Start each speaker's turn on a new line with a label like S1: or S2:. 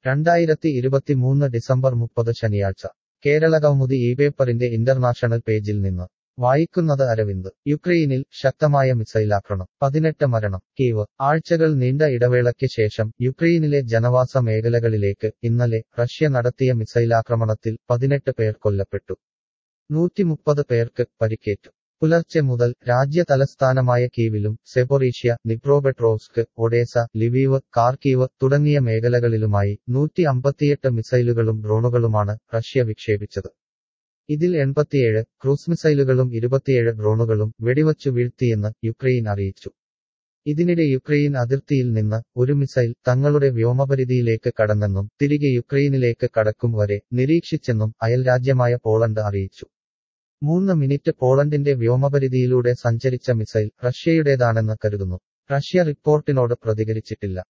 S1: രണ്ടായിരത്തി ഇരുപത്തിമൂന്ന് ഡിസംബർ മുപ്പത് ശനിയാഴ്ച കേരളകൗമുദി ഈ പേപ്പറിന്റെ ഇന്റർനാഷണൽ പേജിൽ നിന്ന് വായിക്കുന്നത് അരവിന്ദ് യുക്രൈനിൽ ശക്തമായ മിസൈലാക്രമണം പതിനെട്ട് മരണം കീവ് ആഴ്ചകൾ നീണ്ട ഇടവേളയ്ക്ക് ശേഷം യുക്രൈനിലെ ജനവാസ മേഖലകളിലേക്ക് ഇന്നലെ റഷ്യ നടത്തിയ മിസൈലാക്രമണത്തിൽ പതിനെട്ട് പേർ കൊല്ലപ്പെട്ടു നൂറ്റിമുപ്പത് പേർക്ക് പരിക്കേറ്റു പുലർച്ചെ മുതൽ രാജ്യ തലസ്ഥാനമായ കീവിലും Zaporizhzhia Dnipropetrovsk Odesa Lviv Kharkiv തുടങ്ങിയ മേഖലകളിലുമായി നൂറ്റി അമ്പത്തിയെട്ട് മിസൈലുകളും ഡ്രോണുകളുമാണ് റഷ്യ വിക്ഷേപിച്ചത് ഇതിൽ എൺപത്തിയേഴ് ക്രൂസ് മിസൈലുകളും ഇരുപത്തിയേഴ് ഡ്രോണുകളും വെടിവച്ചു വീഴ്ത്തിയെന്ന് യുക്രൈൻ അറിയിച്ചു ഇതിനിടെ യുക്രൈൻ അതിർത്തിയിൽ നിന്ന് ഒരു മിസൈൽ തങ്ങളുടെ വ്യോമപരിധിയിലേക്ക് കടന്നെന്നും തിരികെ യുക്രൈനിലേക്ക് കടക്കും വരെ നിരീക്ഷിച്ചെന്നും അയൽരാജ്യമായ പോളണ്ട് അറിയിച്ചു മൂന്ന് മിനിറ്റ് പോളണ്ടിന്റെ വ്യോമപരിധിയിലൂടെ സഞ്ചരിച്ച മിസൈൽ റഷ്യയുടേതാണെന്ന് കരുതുന്നു റഷ്യ റിപ്പോർട്ടിനോട് പ്രതികരിച്ചിട്ടില്ല